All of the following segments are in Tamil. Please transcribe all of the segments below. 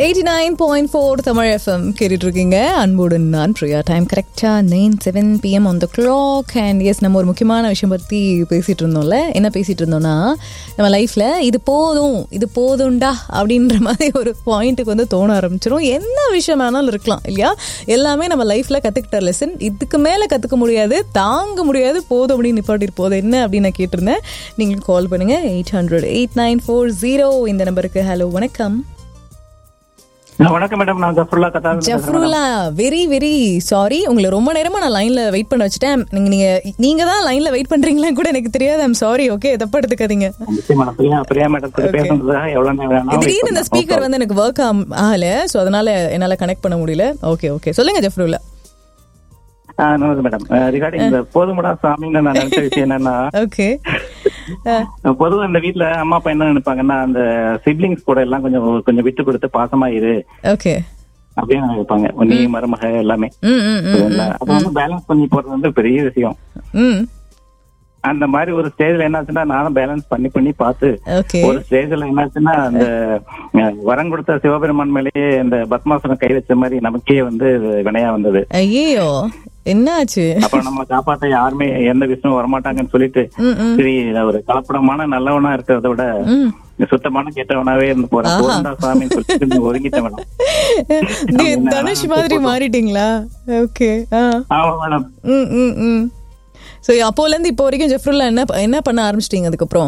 Eighty nine point four Tamil FM கேட்டுட்டு இருக்கீங்க அன்புடன் நான் பிரியா டைம் கரெக்டாக nine seven PM on the clock and yes நம்ம ஒரு முக்கியமான விஷயம் பற்றி பேசிகிட்டு இருந்தோம்ல என்ன பேசிகிட்டு இருந்தோம்னா நம்ம லைஃப்பில் இது போதும் இது போதும்டா அப்படின்ற மாதிரி ஒரு பாயிண்ட்டுக்கு வந்து தோண ஆரம்பிச்சிடும் என்ன விஷயம் வேணாலும் இருக்கலாம் இல்லையா எல்லாமே நம்ம லைஃப்பில் கற்றுக்கிட்ட லெசன் இதுக்கு மேலே கற்றுக்க முடியாது தாங்க முடியாது போதும் அப்படின்னு நிப்பாட்டிட்டு போதும் என்ன அப்படின்னு நான் கேட்டிருந்தேன் நீங்கள் கால் பண்ணுங்கள் eight hundred eight nine four zero இந்த நம்பருக்கு ஹலோ வணக்கம் வணக்கம் மேடம் நான் ஜஃபருல்லா கதா ஜஃப்ருல்லா வெரி வெரி சாரி உங்களை ரொம்ப நேரமா நான் லைன்ல வெயிட் பண்ண வச்சுட்டேன் நீங்க நீங்க நீங்க தான் லைன்ல வெயிட் பண்றீங்களா கூட எனக்கு தெரியாது ஐம் சாரி ஓகே தப்பா எடுத்துக்காதீங்க மேடம் பிரியா பிரியா மேடம் கூட பேசுறதுக்காக எவ்வளவு நேரம் வேணாலும் wait திடீர்னு இந்த பண்ணலாம். ஸ்பீக்கர் வந்து எனக்கு ஒர்க் ஆகல சோ அதனால என்னால கனெக்ட் பண்ண முடியல ஓகே ஓகே சொல்லுங்க ஜஃப்ருல்லா ஆ, நல்லது மேடம் ரிகார்டிங் இந்த போதுமடா சாமின்னு நான் நினைச்ச விஷயம் என்னன்னா ஓகே பொதுவா இந்த வீட்ல அம்மா அப்பா என்ன நினைப்பாங்கன்னா அந்த சிப்ளிங்ஸ் கூட எல்லாம் கொஞ்சம் கொஞ்சம் விட்டு கொடுத்து பாசமா இரு ஓகே அப்படின்னு நினைப்பாங்க நீ மருமக எல்லாமே ம் ம் ம் இல்ல, அப்ப வந்து பேலன்ஸ் பண்ணி போறது வந்து பெரிய விஷயம் ம் அந்த மாதிரி ஒரு ஸ்டேஜ்ல என்னாச்சுன்னா நானும் பேலன்ஸ் பண்ணி பண்ணி பார்த்து ஓகே ஒரு ஸ்டேஜ்ல என்னாச்சுன்னா அந்த அஹ், வரம் கொடுத்த சிவபெருமான் மேலேயே இந்த பத்மாசனம் கை வச்ச மாதிரி நமக்கே வந்து வினையா வந்தது ஐயோ என்னாச்சு அப்புறம் நம்ம காப்பாத்த யாருமே எந்த விஷயம் வரமாட்டாங்கன்னு சொல்லிட்டு ம் ம் சரி நான் ஒரு கலப்படமான நல்லவனா இருக்கிறத விட ம் சுத்தமான கெட்டவனாவே இருந்து போறேன் போறா சாமின்னு சொல்லிட்டு நான் ஒதுங்கிட்டேன் மேடம் நீ தனுஷ் மாதிரி மாறிட்டீங்களா ஓகே ஆ ஆமா மேடம் ம் ம் ம் ஸோ அப்போலேருந்து இப்போ வரைக்கும் ஜெஃப்ருல்லா என்ன ப- என்ன பண்ண ஆரம்பிச்சிட்டீங்க அதுக்கப்புறம்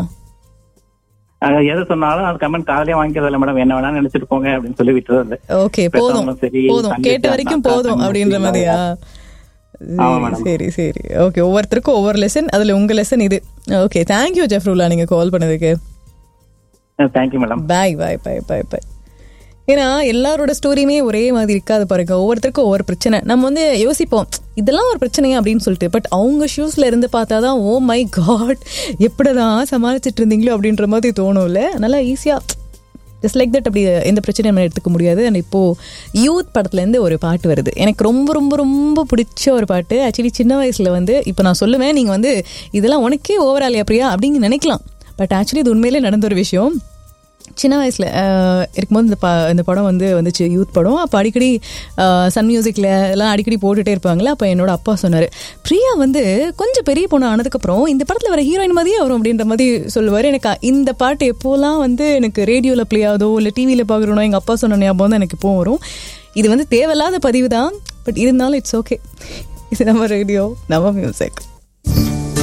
அஹ், எது சொன்னாலும் அது கமெண்ட் காதலே வாங்கிக்கிறது இல்ல மேடம் என்ன வேணா நினைச்சிட்டு போங்க அப்படின்னு சொல்லி விட்டுறது ஓகே போதும் பெத்தவங்களும் சரி, போதும் தங்கச்சி, கேட்ட வரைக்கும் அக்கா, போதும் தங்கச்சி, அப்படின்ற மாதிரியா ஆமா, madam. சரி சரி ஓகே ஒவ்வொருத்தருக்கும் ஒவ்வொரு லெசன் அதுல உங்க லெசன் இது ஓகே தேங்க்யூ ஜெஃப்ருல்லா நீங்க கால் பண்ணதுக்கு தேங்க்யூ மேடம் பாய் பாய் பாய் பாய் பாய் ஏன்னா எல்லாரோட ஸ்டோரியுமே ஒரே மாதிரி இருக்காது பாருங்க ஒவ்வொருத்தருக்கும் ஒவ்வொரு பிரச்சனை நம்ம வந்து யோசிப்போம் இதெல்லாம் ஒரு பிரச்சனையா அப்படின்னு சொல்லிட்டு பட் அவங்க ஷூஸ்ல இருந்து பார்த்தாதான் ஓ மை காட் எப்படிதான் சமாளிச்சிட்டு இருந்தீங்களோ அப்படின்ற மாதிரி தோணும்ல நல்லா ஈஸியா ஜஸ்ட் லைக் தட் அப்படி எந்த பிரச்சனையும் நம்ம எடுத்துக்க முடியாது அண்ட் இப்போ யூத் படத்துலேருந்து ஒரு பாட்டு வருது எனக்கு ரொம்ப ரொம்ப ரொம்ப பிடிச்ச ஒரு பாட்டு ஆக்சுவலி சின்ன வயசுல வந்து இப்போ நான் சொல்லுவேன் நீங்கள் வந்து இதெல்லாம் உனக்கே ஓவரால் அப்படியா அப்படின்னு நினைக்கலாம் பட் ஆக்சுவலி இது உண்மையிலே நடந்த ஒரு விஷயம் சின்ன வயசில் இருக்கும்போது இந்த ப இந்த படம் வந்து வந்துச்சு யூத் படம் அப்போ அடிக்கடி அஹ், சன் மியூசிக்கில் எல்லாம் அடிக்கடி போட்டுகிட்டே இருப்பாங்களே அப்போ என்னோட அப்பா சொன்னார் பிரியா வந்து கொஞ்சம் பெரிய பொண்ணு ஆனதுக்கப்புறம் இந்த படத்தில் வர ஹீரோயின் மாதிரியே வரும் அப்படின்ற மாதிரி சொல்லுவார் எனக்கு இந்த பாட்டு எப்போலாம் வந்து எனக்கு ரேடியோவில் ப்ளே ஆகுதோ இல்லை டிவியில் பார்க்குறனோ எங்கள் அப்பா சொன்ன ஞாபகம் தான் எனக்கு இப்போ வரும் இது வந்து தேவையில்லாத பதிவு தான் பட் இருந்தாலும் இட்ஸ் ஓகே இது நம்ம ரேடியோ நம்ம மியூசிக்